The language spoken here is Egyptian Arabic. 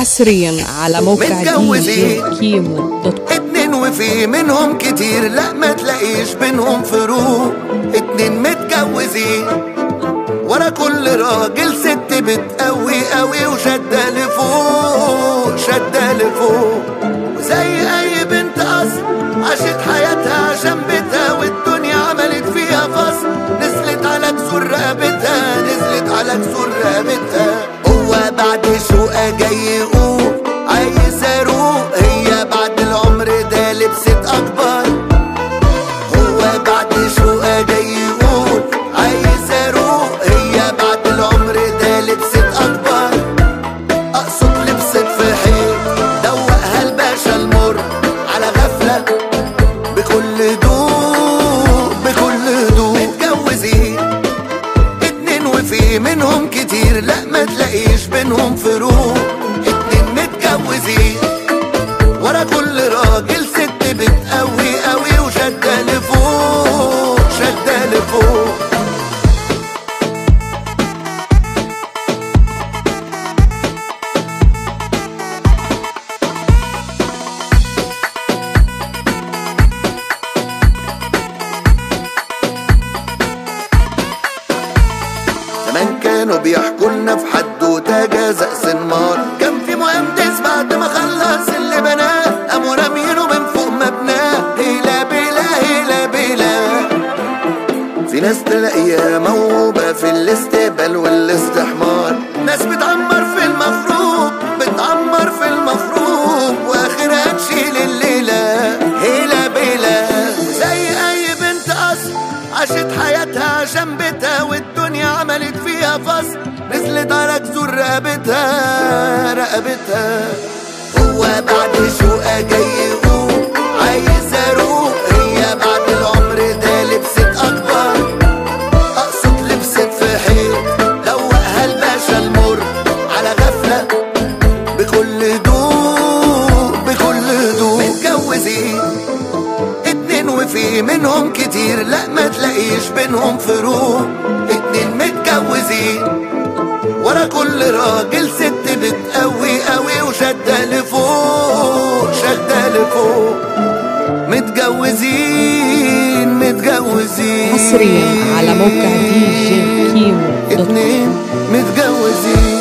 حصريا على موقع دي جي متجوزين. كيمو دوت كوم اتنين وفي منهم كتير لا ما تلاقيش بينهم فروق اتنين متجوزين ورا كل راجل ست بتقوي قوي وشدة لفوق شدة لفوق وزي اي بنت اصل عاشت حياتها عشان بيتها والدنيا عملت فيها فصل نزلت على كسور رقبتها نزلت على كسور رقبتها هو بعد شوقة جاي يقوم عايز اروق هي بعد العمر ده لبست اكبر هو بعد شوقة جاي يقول عايز اروق هي بعد العمر ده لبست اكبر اقصد لبست في حيط دوقها الباشا المر على غفلة بكل هدوء بكل هدوء متجوزين اتنين وفي منهم كتير لا ما تلاقيش بينهم فروق اتنين متجوزين ورا كل راجل ست بتقوي قوي وشدة لفوق شدة لفوق زمان كانوا بيحكوا لنا في حدوته جزاء سنمار كان في مهندس بعد ما خلص اللي بناه قاموا رامينه من فوق مبناه هيلا بلا هيلا بلا في ناس تلاقيها موهوبة في الاستقبال والاستحمار ناس بتعمر في المخروب بتعمر في المخروب واخرها تشيل الليلة هيلا بلا زي اي بنت اصل عاشت حياتها عشان بيتها والدنيا عملت فيها فصل نزلت على جذور رقبتها رقبتها هو بعد شوقة جاي يقوم عايز اروق هي بعد العمر ده لبست اكبر اقصد لبست في حيط دوقها الباشا المر على غفلة بكل هدوء بكل هدوء متجوزين اتنين وفي منهم كتير لا ما تلاقيش بينهم فروق اتنين متجوزين ورا كل راجل ست بتقوي قوي وشدة لفوق شدة لفوق متجوزين متجوزين حصريا على موقع دي جي كيمو دوت كوم اتنين متجوزين